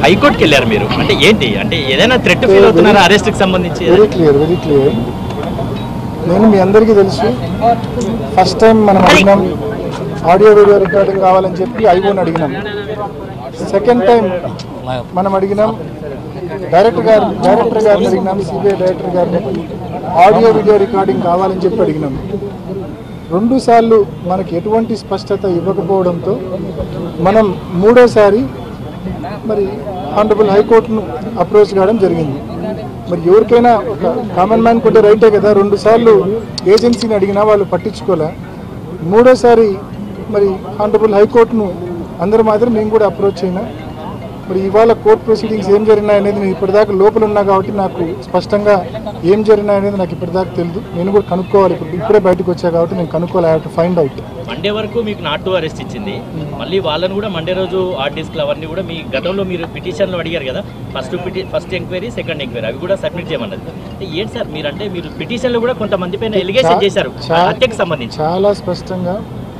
హైకోర్టుకి వెళ్ళారు మీరు అంటే ఏంటి అంటే ఏదైనా థ్రెట్ ఫీల్ అవుతున్నారా అరెస్ట్ కి సంబంధించి వెరీ క్లియర్ వెరీ క్లియర్ నేను మీ అందరికీ తెలుసు ఫస్ట్ టైం మనం అడిగినాం ఆడియో వీడియో రికార్డింగ్ కావాలని చెప్పి ఐఓని అడిగినాం సెకండ్ టైం మనం అడిగినాం డైరెక్టర్ గారు డైరెక్టర్ గారిని అడిగినాం సిబిఐ డైరెక్టర్ గారిని ఆడియో వీడియో రికార్డింగ్ కావాలని చెప్పి అడిగినాం రెండు సార్లు మనకి ఎటువంటి స్పష్టత ఇవ్వకపోవడంతో మనం మూడోసారి మరి ఆనరబుల్ హైకోర్టును అప్రోచ్ కావడం జరిగింది మరి ఎవరికైనా ఒక కామన్ మ్యాన్ కొట్టే రైటే కదా రెండు సార్లు ఏజెన్సీని అడిగినా వాళ్ళు పట్టించుకోలే మూడోసారి మరి ఆనరబుల్ హైకోర్టును అందరూ మాత్రం నేను కూడా అప్రోచ్ అయినా మరి ఇవాళ కోర్ట్ ప్రొసీడింగ్స్ ఏం జరిగినాయి అనేది నేను ఇప్పటిదాకా లోపల ఉన్నా కాబట్టి నాకు స్పష్టంగా ఏం జరిగినాయి అనేది నాకు ఇప్పటిదాకా తెలియదు నేను కూడా కనుక్కోవాలి ఇప్పుడు ఇప్పుడే బయటకు వచ్చా కాబట్టి నేను కనుక్కోవాలి I have to find out Monday వరకు మీకు నాట్ టు అరెస్ట్ ఇచ్చింది మళ్ళీ వాళ్ళని కూడా మండే రోజు ఆర్టిస్టులు అవన్నీ కూడా మీ గతంలో మీరు పిటిషన్లు అడిగారు కదా ఫస్ట్ పిటి ఫస్ట్ ఎంక్వైరీ సెకండ్ ఎంక్వైరీ అవి కూడా సబ్మిట్ చేయమన్నది అంటే ఏంటి సార్ మీరు అంటే మీరు పిటిషన్లు కూడా కొంతమంది పైన ఎలిగేషన్ చేశారు చా- హత్యకు సంబంధించి చాలా స్పష్టంగా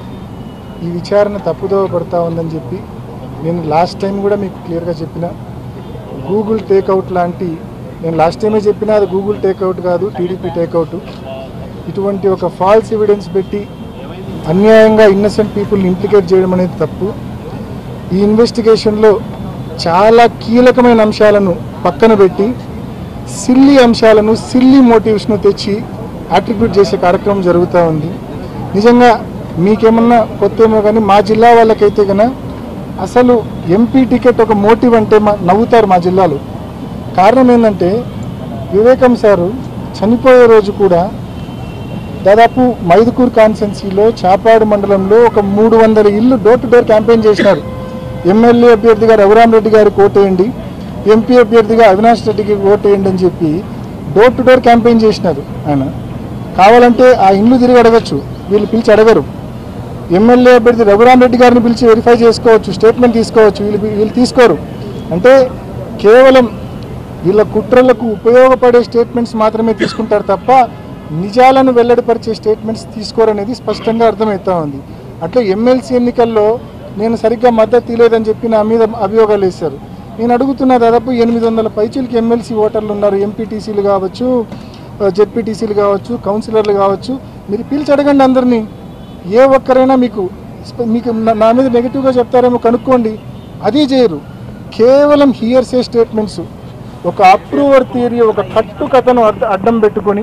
ఈ విచారణ తప్పుదోవ పడతా ఉందని చెప్పి నేను లాస్ట్ టైం కూడా మీకు క్లియర్గా చెప్పిన గూగుల్ టేక్అవుట్ లాంటి నేను లాస్ట్ టైమే చెప్పిన అది గూగుల్ టేక్అవుట్ కాదు టీడీపీ టేక్అవుట్ ఇటువంటి ఒక ఫాల్స్ ఎవిడెన్స్ పెట్టి అన్యాయంగా ఇన్నసెంట్ పీపుల్ని ఇంప్లికేట్ చేయడం అనేది తప్పు ఈ ఇన్వెస్టిగేషన్లో చాలా కీలకమైన అంశాలను పక్కన పెట్టి సిల్లీ అంశాలను సిల్లీ మోటివ్స్ను తెచ్చి అట్రిబ్యూట్ చేసే కార్యక్రమం జరుగుతూ ఉంది నిజంగా మీకేమన్నా కొత్తేమో కానీ మా జిల్లా వాళ్ళకైతే కన్నా అసలు ఎంపీ టికెట్ ఒక మోటివ్ అంటే మా నవ్వుతారు మా జిల్లాలో కారణం ఏంటంటే వివేకం సారు చనిపోయే రోజు కూడా దాదాపు మైదుకూరు కాన్స్టెన్సీలో చాపాడు మండలంలో ఒక మూడు వందల ఇల్లు డోర్ టు డోర్ క్యాంపెయిన్ చేసినారు ఎమ్మెల్యే అభ్యర్థిగా రఘురామ్ రెడ్డి గారికి ఓటేయండి ఎంపీ అభ్యర్థిగా అవినాష్ రెడ్డికి ఓటేయండి అని చెప్పి డోర్ టు డోర్ క్యాంపెయిన్ చేసినారు ఆయన కావాలంటే ఆ ఇండ్లు తిరిగి అడగచ్చు వీళ్ళు పిలిచి అడగరు ఎమ్మెల్యే అభ్యర్థి రఘురామ్ రెడ్డి గారిని పిలిచి వెరిఫై చేసుకోవచ్చు స్టేట్మెంట్ తీసుకోవచ్చు వీళ్ళు వీళ్ళు తీసుకోరు అంటే కేవలం వీళ్ళ కుట్రలకు ఉపయోగపడే స్టేట్మెంట్స్ మాత్రమే తీసుకుంటారు తప్ప నిజాలను వెల్లడిపరిచే స్టేట్మెంట్స్ తీసుకోరనేది స్పష్టంగా అర్థమవుతా ఉంది అట్లా ఎమ్మెల్సీ ఎన్నికల్లో నేను సరిగ్గా మద్దతు ఇవ్వలేదని చెప్పి నా మీద అభియోగాలు వేశారు నేను అడుగుతున్నా దాదాపు ఎనిమిది వందల పైచీలకి ఎమ్మెల్సీ ఓటర్లు ఉన్నారు ఎంపీటీసీలు కావచ్చు జెడ్పీటీసీలు కావచ్చు కౌన్సిలర్లు కావచ్చు మీరు పిలిచి అడగండి అందరినీ ఏ ఒక్కరైనా మీకు స్ప- మీకు నా- నా మీద నెగిటివ్గా చెప్తారేమో కనుక్కోండి అది చేయరు కేవలం హియర్సే స్టేట్మెంట్స్ ఒక అప్రూవర్ థియరీ ఒక కట్టు కథను అడ్డ- అడ్డం పెట్టుకొని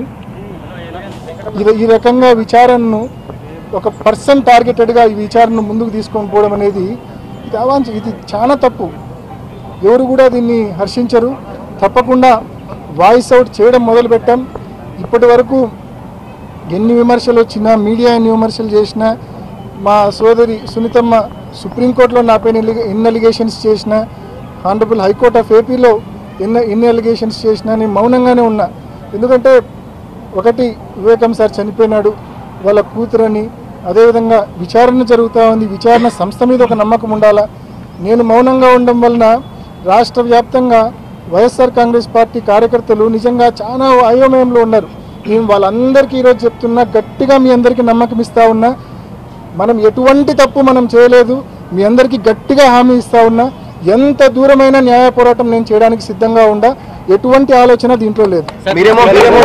ఇది ఈ రకంగా విచారణను ఒక పర్సన్ టార్గెటెడ్గా ఈ విచారణను ముందుకు తీసుకొని పోవడం అనేది ఇది అవాంఛ ఇది చాలా తప్పు ఎవరు కూడా దీన్ని హర్షించరు తప్పకుండా వాయిస్ అవుట్ చేయడం మొదలుపెట్టాం ఇప్పటి వరకు ఎన్ని విమర్శలు వచ్చినా మీడియా ఎన్ని విమర్శలు చేసినా మా సోదరి సునీతమ్మ సుప్రీంకోర్టులో నాపైన ఎన్ని- ఎన్ని అలిగేషన్స్ చేసినా ఆనరబుల్ హైకోర్ట్ ఆఫ్ ఏపీలో ఎన్ని ఎన్ని అలిగేషన్స్ చేసినా నేను మౌనంగానే ఉన్నా ఎందుకంటే ఒకటి వివేకం సార్ చనిపోయినాడు వాళ్ళ కూతురని అదేవిధంగా విచారణ జరుగుతూ ఉంది విచారణ సంస్థ మీద ఒక నమ్మకం ఉండాలా నేను మౌనంగా ఉండడం వలన రాష్ట్ర వ్యాప్తంగా వైఎస్ఆర్ కాంగ్రెస్ పార్టీ కార్యకర్తలు నిజంగా చాలా అయోమయంలో ఉన్నారు నేను వాళ్ళందరికీ ఈరోజు చెప్తున్నా గట్టిగా మీ అందరికీ నమ్మకం ఇస్తా ఉన్నా మనం ఎటువంటి తప్పు మనం చేయలేదు మీ అందరికీ గట్టిగా హామీ ఇస్తా ఉన్నా ఎంత దూరమైన న్యాయ పోరాటం నేను చేయడానికి సిద్ధంగా ఉండా ఎటువంటి ఆలోచన దీంట్లో లేదు మీరేమో మీరేమో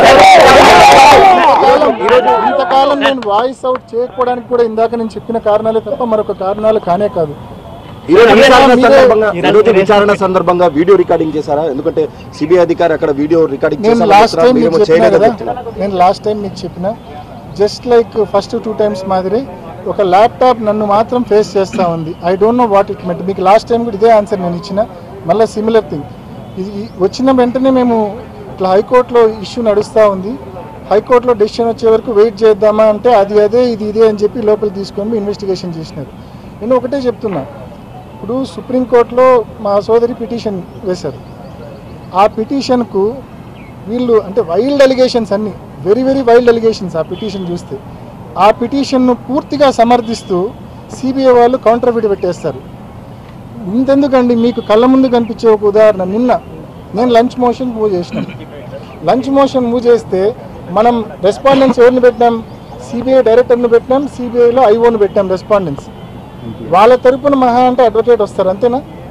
ఈరోజు ఇంతకాలం నేను వాయిస్ అవుట్ చేయకపోవడానికి కూడా ఇందాక నేను చెప్పిన కారణాలే తప్ప మరొక కారణాలు కానే కాదు ఈరోజు విచారణ మీరే- సందర్భంగా ఈరోజు విచారణ సందర్భంగా వీడియో రికార్డింగ్ చేశారా ఎందుకంటే సిబిఐ అధికారి అక్కడ వీడియో రికార్డింగ్ నేను చేశారని లాస్ట్ చెప్తున్నారు, టైం మీకు మీరేమో చెప్పిన చేయలేదని కదా చెప్తున్నారు. నేను లాస్ట్ టైం మీకు చెప్పిన just like first two times మాదిరి ఒక ల్యాప్టాప్ నన్ను మాత్రం ఫేస్ చేస్తూ ఉంది I don't know what it met మీకు లాస్ట్ టైం కూడా ఇదే ఆన్సర్ నేను ఇచ్చిన మళ్ళీ సిమిలర్ థింగ్ ఇది ఈ- వచ్చిన వెంటనే మేము ఇట్లా హైకోర్టులో ఇష్యూ నడుస్తూ ఉంది హైకోర్టులో డెసిషన్ వచ్చే వరకు వెయిట్ చేద్దామా అంటే అది అదే ఇది ఇదే అని చెప్పి లోపల తీసుకొని ఇన్వెస్టిగేషన్ చేసినారు నేను ఒకటే చెప్తున్నా ఇప్పుడు సుప్రీంకోర్టులో మా సోదరి పిటిషన్ వేశారు ఆ పిటిషన్కు వీళ్ళు అంటే వైల్డ్ అలిగేషన్స్ అన్ని వెరీ వెరీ వైల్డ్ అలిగేషన్స్ ఆ పిటిషన్ చూస్తే ఆ పిటిషన్ను పూర్తిగా సమర్థిస్తూ సిబిఐ వాళ్ళు కౌంటర్ ఫిట్ పెట్టేస్తారు ఇంతెందుకండి మీకు కళ్ళ ముందు కనిపించే ఒక ఉదాహరణ నిన్న నేను లంచ్ మోషన్ మూవ్ చేసినాను లంచ్ మోషన్ మూవ్ చేస్తే మనం రెస్పాండెన్స్ ఎవరిని పెట్టినాం సిబిఐ డైరెక్టర్ని పెట్టినాం సిబిఐలో ఐఓని పెట్టాం రెస్పాండెన్స్ వాళ్ళ తరపున మహా అంటే అడ్వకేట్ వస్తారు అంతేనా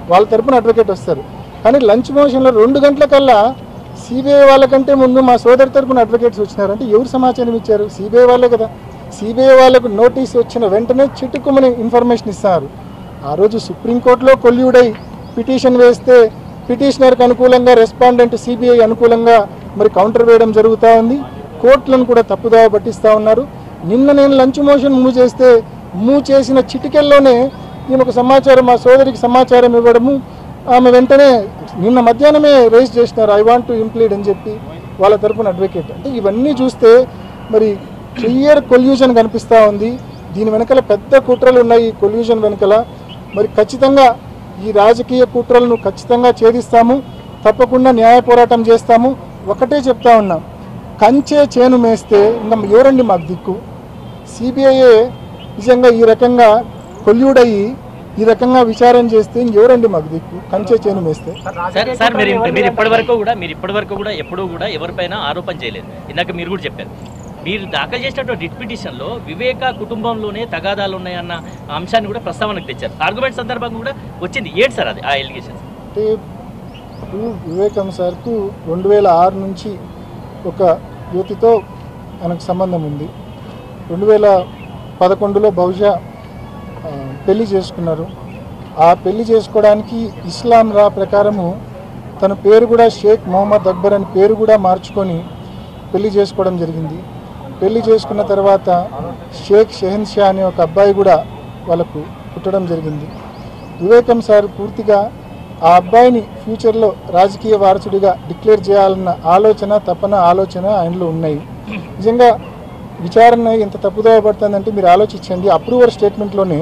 వాళ్ళ తరపున అడ్వకేట్ వస్తారు కానీ లంచ్ మోషన్లో రెండు గంటలకల్లా సిబిఐ వాళ్ళకంటే ముందు మా సోదరి తరపున అడ్వకేట్స్ వచ్చినారు అంటే ఎవరు సమాచారం ఇచ్చారు సిబిఐ వాళ్ళే కదా సిబిఐ వాళ్ళకు నోటీస్ వచ్చిన వెంటనే చిటుకుమని ఇన్ఫర్మేషన్ ఇస్తారు ఆ రోజు సుప్రీంకోర్టులో కొల్యూడై పిటిషన్ వేస్తే పిటిషనర్కి అనుకూలంగా రెస్పాండెంట్ సిబిఐ అనుకూలంగా మరి కౌంటర్ వేయడం జరుగుతూ ఉంది కోర్టులను కూడా తప్పుదావ పట్టిస్తూ ఉన్నారు నిన్న నేను లంచ్ మోషన్ మూవ్ చేస్తే మూవ్ చేసిన చిటికెల్లోనే నేను ఒక సమాచారం మా సోదరికి సమాచారం ఇవ్వడము ఆమె వెంటనే నిన్న మధ్యాహ్నమే రేస్ చేసినారు ఐ వాంట్ టు ఇంప్లీడ్ అని చెప్పి వాళ్ళ తరపున అడ్వకేట్ అంటే ఇవన్నీ చూస్తే మరి క్లియర్ కొల్యూషన్ కనిపిస్తూ ఉంది దీని వెనకాల పెద్ద కుట్రలు ఉన్నాయి ఈ కొల్యూషన్ వెనకాల మరి ఖచ్చితంగా ఈ రాజకీయ కుట్రలను ఖచ్చితంగా ఛేదిస్తాము తప్పకుండా న్యాయ పోరాటం చేస్తాము ఒకటే చెప్తా ఉన్నాం కంచే చేను మేస్తే ఇంకా ఎవరండి మాకు దిక్కు సిబిఐఏ నిజంగా ఈ రకంగా కొల్యూడయ్యి ఈ రకంగా విచారణ చేస్తే ఇంకెవరండి మాకు దిక్కు కంచే చేను మేస్తే సార్ సార్ మీరు మీరు ఇప్పటి వరకు కూడా మీరు ఇప్పటి వరకు కూడా ఎప్పుడూ కూడా ఎవరిపైన ఆరోపణ చేయలేదు ఇందాక మీరు కూడా చెప్పారు మీరు దాఖలు చేసినటువంటి రిట్ పిటిషన్లో వివేక కుటుంబంలోనే తగాదాలు ఉన్నాయన్న అంశాన్ని కూడా ప్రస్తావనకు తెచ్చారు ఆర్గ్యుమెంట్ సందర్భంగా కూడా వచ్చింది ఏంటి సార్ అది ఆ ఎలిగేషన్ అంటే ఇప్పుడు వివేకం సార్కు రెండు వేల ఆరు నుంచి ఒక యువతితో ఆయనకు సంబంధం ఉంది రెండు వేల పదకొండులో బహుశా ఆ, పెళ్లి చేసుకున్నారు ఆ పెళ్లి చేసుకోవడానికి ఇస్లాం రా ప్రకారము తన పేరు కూడా షేక్ మొహమ్మద్ అక్బర్ అని పేరు కూడా మార్చుకొని పెళ్లి చేసుకోవడం జరిగింది పెళ్లి చేసుకున్న తర్వాత షేక్ షెహన్ షా అనే ఒక అబ్బాయి కూడా వాళ్ళకు పుట్టడం జరిగింది వివేకం సార్ పూర్తిగా ఆ అబ్బాయిని ఫ్యూచర్లో రాజకీయ వారసుడిగా డిక్లేర్ చేయాలన్న ఆలోచన తపన ఆలోచన ఆయనలో ఉన్నాయి నిజంగా విచారణ ఎంత తప్పుదోవ పడుతుందంటే మీరు ఆలోచించండి అప్రూవర్ స్టేట్మెంట్లోనే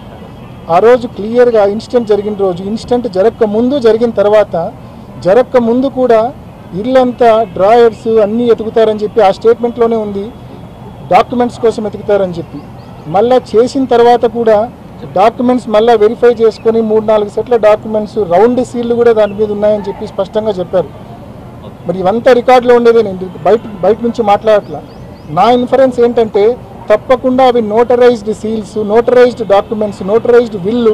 ఆ రోజు క్లియర్గా ఇన్సిడెంట్ జరిగిన రోజు ఇన్సిడెంట్ జరగక ముందు జరిగిన తర్వాత జరగక ముందు కూడా ఇల్లంతా డ్రాయర్స్ అన్నీ ఎతుకుతారని చెప్పి ఆ స్టేట్మెంట్లోనే ఉంది డాక్యుమెంట్స్ కోసం ఎతుకుతారని చెప్పి మళ్ళా చేసిన తర్వాత కూడా డాక్యుమెంట్స్ మళ్ళీ వెరిఫై చేసుకొని మూడు నాలుగు సెట్ల డాక్యుమెంట్స్ రౌండ్ సీల్లు కూడా దాని మీద ఉన్నాయని చెప్పి స్పష్టంగా చెప్పారు మరి ఇవంతా రికార్డులో ఉండేదే నేను బయట బయట నుంచి మాట్లాడట్లా నా ఇన్ఫరెన్స్ ఏంటంటే తప్పకుండా అవి notarised seals notarised documents notarised will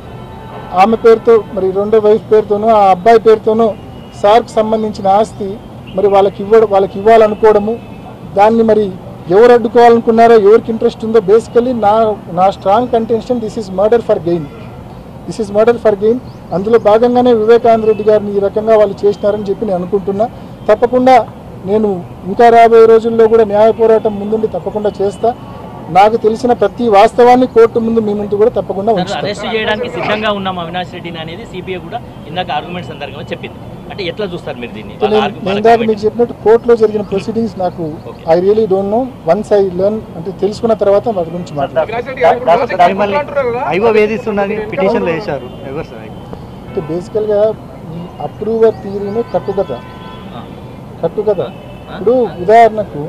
ఆమె పేరుతో మరి రెండో వైఫ్ పేరుతోనో ఆ అబ్బాయి పేరుతోనో సార్కి సంబంధించిన ఆస్తి మరి వాళ్ళకి ఇవ్వడం వాళ్ళకి ఇవ్వాలనుకోవడము దాన్ని మరి ఎవరు అడ్డుకోవాలనుకున్నారో ఎవరికి ఇంట్రెస్ట్ ఉందో బేసికలీ నా నా strong contention this is murder for gain this is murder for gain అందులో భాగంగానే వివేకానంద రెడ్డి గారిని ఈ రకంగా వాళ్ళు చేసినారని చెప్పి నేను అనుకుంటున్నా తప్పకుండా నేను ఇంకా రాబోయే రోజుల్లో కూడా న్యాయ పోరాటం ముందుండి తప్పకుండా చేస్తా నాకు తెలిసిన ప్రతి వాస్తవాన్ని కోర్టు ముందు మీ ముందు కూడా తప్పకుండా సార్ ఉంచుతాను అరెస్ట్ చేయడానికి సిద్ధంగా ఉన్నాం అవినాష్ రెడ్డిని అనేది సిబిఐ కూడా ఇందాక ఆర్గ్యుమెంట్ సందర్భంగా చెప్పింది అంటే ఎట్లా చూస్తారు మీరు దీన్ని వాళ్ళ నేను argu- నేను వాళ్ళ ఇందాక comment. మీకు చెప్పినట్టు కోర్టులో జరిగిన ప్రొసీడింగ్స్ నాకు Okay. I really don't know once I learn అంటే తెలుసుకున్న తర్వాత వాటి గురించి మాట్లాడతాను మిమ్మల్ని ఐవో వేధిస్తున్నది పిటిషన్లో వేశారు ఎవరు సార్ అంటే బేసికల్గా ఈ అప్రూవర్ థియరీనే కట్టుకథ ఆ, కట్టుకథ ఇప్పుడు ఉదాహరణకు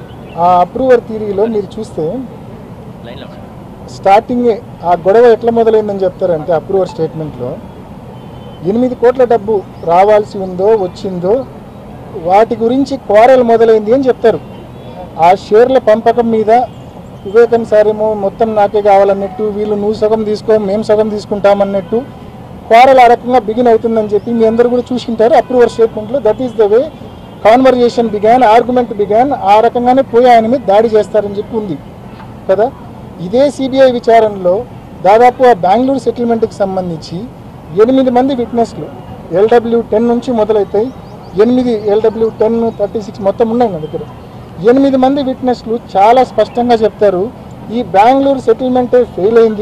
ఆ అప్రూవర్ థియరీలో మీరు చూస్తే లైన్లో ఉండండి. స్టార్టింగే ఆ గొడవ ఎట్లా మొదలైందని చెప్తారంటే అప్రూవర్ స్టేట్మెంట్లో ఎనిమిది కోట్ల డబ్బు రావాల్సి ఉందో వచ్చిందో వాటి గురించి క్వారల్ మొదలైంది అని చెప్తారు ఆ షేర్ల పంపకం మీద వివేకన్ సార్ ఏమో మొత్తం నాకే కావాలన్నట్టు వీళ్ళు నువ్వు సగం తీసుకో మేము సగం తీసుకుంటామన్నట్టు క్వారల్ ఆ రకంగా బిగిన్ అవుతుందని చెప్పి మీ అందరూ కూడా చూసింటారు అప్రూవర్ స్టేట్మెంట్లో that is the way conversation began argument began ఆ రకంగానే పోయి ఆయన మీద దాడి చేస్తారని చెప్పి ఉంది కదా ఇదే సిబిఐ విచారణలో దాదాపు ఆ బెంగళూరు సెటిల్మెంట్కి సంబంధించి ఎనిమిది మంది విట్నెస్లు ఎల్డబ్ల్యూ టెన్ నుంచి మొదలవుతాయి ఎనిమిది ఎల్డబ్ల్యూ టెన్ థర్టీ సిక్స్ మొత్తం ఉన్నాయి నా దగ్గర ఎనిమిది మంది విట్నెస్లు చాలా స్పష్టంగా చెప్తారు ఈ బెంగళూరు సెటిల్మెంటే ఫెయిల్ అయింది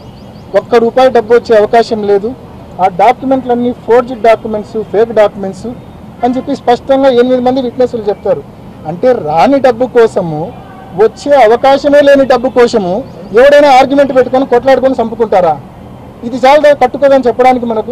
ఒక్క రూపాయి డబ్బు వచ్చే అవకాశం లేదు ఆ డాక్యుమెంట్లన్నీ ఫోర్జ్డ్ డాక్యుమెంట్స్ ఫేక్ డాక్యుమెంట్స్ అని చెప్పి స్పష్టంగా ఎనిమిది మంది విట్నెస్లు చెప్తారు అంటే రాని డబ్బు కోసము వచ్చే అవకాశమే లేని డబ్బు కోసము ఎవడైనా ఆర్గ్యుమెంట్ పెట్టుకొని కొట్లాడుకొని చంపుకుంటారా ఇది చాలా కట్టుకోదని చెప్పడానికి మనకు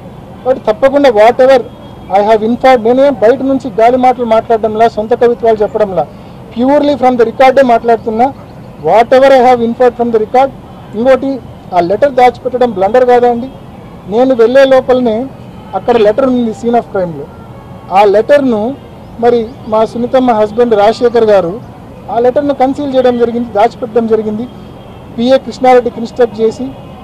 బట్ తప్పకుండా whatever I have inform నేనేం బయట నుంచి గాలి మాటలు మాట్లాడడంలా సొంత కవిత్వాలు చెప్పడంలా ప్యూర్లీ ఫ్రమ్ ద రికార్డే మాట్లాడుతున్నా whatever I have inform from the record ఇంకోటి ఆ లెటర్ దాచిపెట్టడం బ్లండర్ కాదా అండి నేను వెళ్ళే లోపలనే అక్కడ లెటర్ ఉంది సీన్ ఆఫ్ క్రైమ్లో ఆ లెటర్ను మరి మా సునీతమ్మ హస్బెండ్ రాజశేఖర్ గారు ఆ లెటర్ను కన్సీల్ చేయడం జరిగింది దాచిపెట్టడం జరిగింది పిఏ కృష్ణారెడ్డికి ఇన్స్ట్రక్ట్ చేసి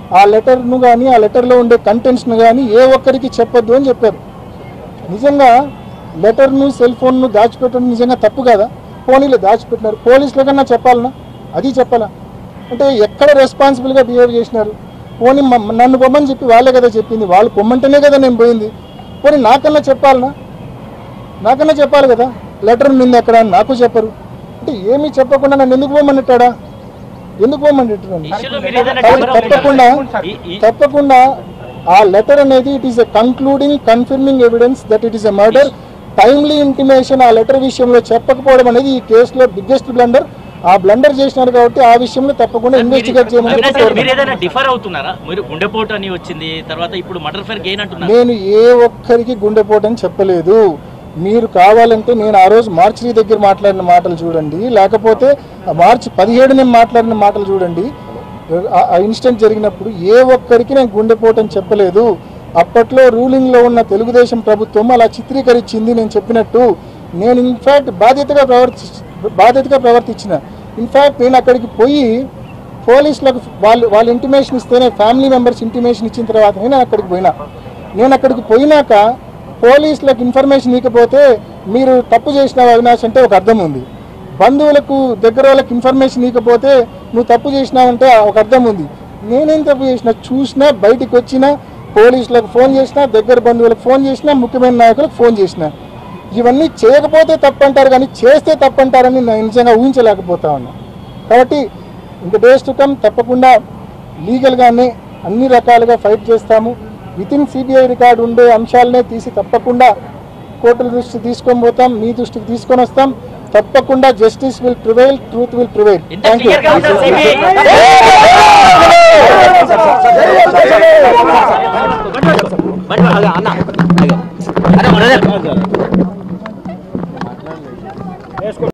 ఆ లెటర్ను కానీ ఆ లెటర్లో ఉండే కంటెంట్స్ను కానీ ఏ ఒక్కరికి చెప్పొద్దు అని చెప్పారు నిజంగా లెటర్ను సెల్ ఫోన్ను దాచిపెట్టడం నిజంగా తప్పు కదా పోనీలో దాచిపెట్టినారు పోలీసుల కన్నా చెప్పాలనా అది చెప్పాలా అంటే ఎక్కడ రెస్పాన్సిబుల్గా బిహేవ్ చేసినారు పోనీ మ- నన్ను పొమ్మని చెప్పి వాళ్ళే కదా చెప్పింది వాళ్ళు పొమ్మంటేనే కదా నేను పోయింది పోనీ నాకన్నా చెప్పాలనా నాకన్నా చెప్పాలి కదా లెటర్ నింది ఎక్కడ అని నాకు చెప్పరు అంటే ఏమీ చెప్పకుండా నన్ను ఎందుకు పోమన్నట్టాడా ఎందుకు పోమన్నట్టు ఇష్యూలో మీరు ఏదైనా కాబట్టి differ తప్పకుండా అవుతున్నారా? ఈ- ఈ- తప్పకుండా ఆ లెటర్ అనేది it is a concluding confirming evidence that it is a murder timely intimation ఆ లెటర్ విషయంలో చెప్పకపోవడం అనేది ఈ కేసులో బిగ్గెస్ట్ బ్లండర్ ఆ బ్లండర్ చేసినారు కాబట్టి ఆ విషయంలో తప్పకుండా ఇన్వెస్టిగేట్ చేయమని అవినాష్ చెప్పి గారు, మీరు కోరుతున్నాను. ఏదైనా డిఫర్ అవుతున్నారా మీరు గుండెపోటు అని వచ్చింది తర్వాత ఇప్పుడు మర్డర్ ఫైర్ గెయిన్ అంటున్నారు నేను ఏ ఒక్కరికి గుండెపోటని చెప్పలేదు మీరు కావాలంటే నేను ఆ రోజు మార్చి దగ్గర మాట్లాడిన మాటలు చూడండి లేకపోతే ఆ మార్చి పదిహేడు నేను మాట్లాడిన మాటలు చూడండి ఆ- ఆ ఇన్సిడెంట్ జరిగినప్పుడు ఏ ఒక్కరికి నేను గుండెపోటని చెప్పలేదు అప్పట్లో రూలింగ్లో ఉన్న తెలుగుదేశం ప్రభుత్వం అలా చిత్రీకరించింది నేను చెప్పినట్టు నేను ఇన్ఫ్యాక్ట్ బాధ్యతగా ప్రవర్తి బాధ్యతగా ప్రవర్తించిన ఇన్ఫ్యాక్ట్ నేను అక్కడికి పోయి పోలీసులకు వాళ్ళు వాళ్ళు ఇంటిమేషన్ ఇస్తేనే ఫ్యామిలీ మెంబర్స్ ఇంటిమేషన్ ఇచ్చిన తర్వాత నేను అక్కడికి పోయినా నేను అక్కడికి పోయినాక పోలీసులకు ఇన్ఫర్మేషన్ ఇవ్వకపోతే మీరు తప్పు చేసినావు అవినాష్ అంటే ఒక అర్థం ఉంది బంధువులకు దగ్గర వాళ్ళకి ఇన్ఫర్మేషన్ ఇవ్వకపోతే నువ్వు తప్పు చేసినావంటే ఒక అర్థం ఉంది నేనేం తప్పు చేసిన చూసినా బయటికి వచ్చినా పోలీసులకు ఫోన్ చేసినా దగ్గర బంధువులకు ఫోన్ చేసినా ముఖ్యమైన నాయకులకు ఫోన్ చేసినా ఇవన్నీ చేయకపోతే తప్పంటారు కానీ చేస్తే తప్పంటారని నేను నిజంగా ఊహించలేకపోతా ఉన్నా కాబట్టి ఇంక డేస్ టు కమ్ తప్పకుండా లీగల్గానే అన్ని రకాలుగా ఫైట్ చేస్తాము విత్ ఇన్ సిబిఐ రికార్డు ఉండే అంశాలనే తీసి తప్పకుండా కోర్టుల దృష్టి తీసుకొని పోతాం మీ దృష్టికి తీసుకొని వస్తాం తప్పకుండా justice will prevail truth will prevail ఇంత థ్యాంక్ యూ క్లియర్ గా ఉందా CBI? బండి వాడు. అన్న అరే, brother.